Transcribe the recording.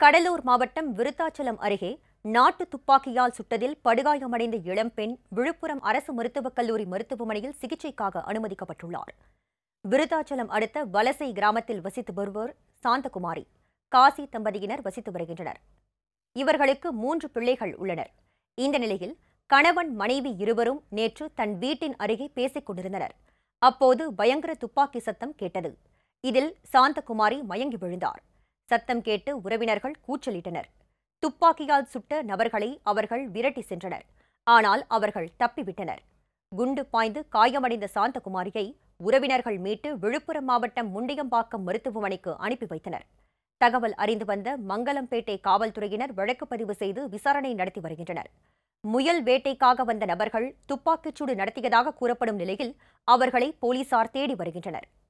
கடலூர் மாவட்டம் விருத்தாச்சலம் அருகே நாட்டு துப்பாக்கியால் சுட்டதில் படுகாயமடைந்த இளம்பெண் விழுப்புரம் அரசு மருத்துவக் கல்லூரி மருத்துவமனையில் சிகிச்சைக்காக அனுமதிக்கப்பட்டுள்ளார் விருத்தாச்சலம் அடுத்த வலசை கிராமத்தில் வசித்து வருவோர் சாந்தகுமாரி காசி தம்பதியினர் வசித்து வருகின்றனர் இவர்களுக்கு மூன்று பிள்ளைகள் உள்ளனர் இந்த நிலையில் கணவன் மனைவி இருவரும் நேற்று தன் வீட்டின் அருகே பேசிக் கொண்டிருந்தனர் அப்போது பயங்கர துப்பாக்கி சத்தம் கேட்டது இதில் சாந்தகுமாரி மயங்கி விழுந்தார் சத்தம் கேட்டு உறவினர்கள் கூச்சலிட்டனர் துப்பாக்கியால் சுட்ட நபர்களை அவர்கள் விரட்டி சென்றனர் ஆனால் அவர்கள் தப்பிவிட்டனர் குண்டு பாய்ந்து காயமடைந்த சாந்தகுமாரியை உறவினர்கள் மீட்டு விழுப்புரம் மாவட்டம் முண்டியம்பாக்கம் மருத்துவமனைக்கு அனுப்பி வைத்தனர் தகவல் அறிந்து வந்த மங்கலம்பேட்டை காவல்துறையினர் வழக்கு பதிவு செய்து விசாரணை நடத்தி வருகின்றனர் முயல் வேட்டைக்காக வந்த நபர்கள் துப்பாக்கிச்சூடு நடத்தியதாக கூறப்படும் நிலையில் அவர்களை போலீசார் தேடி வருகின்றனர்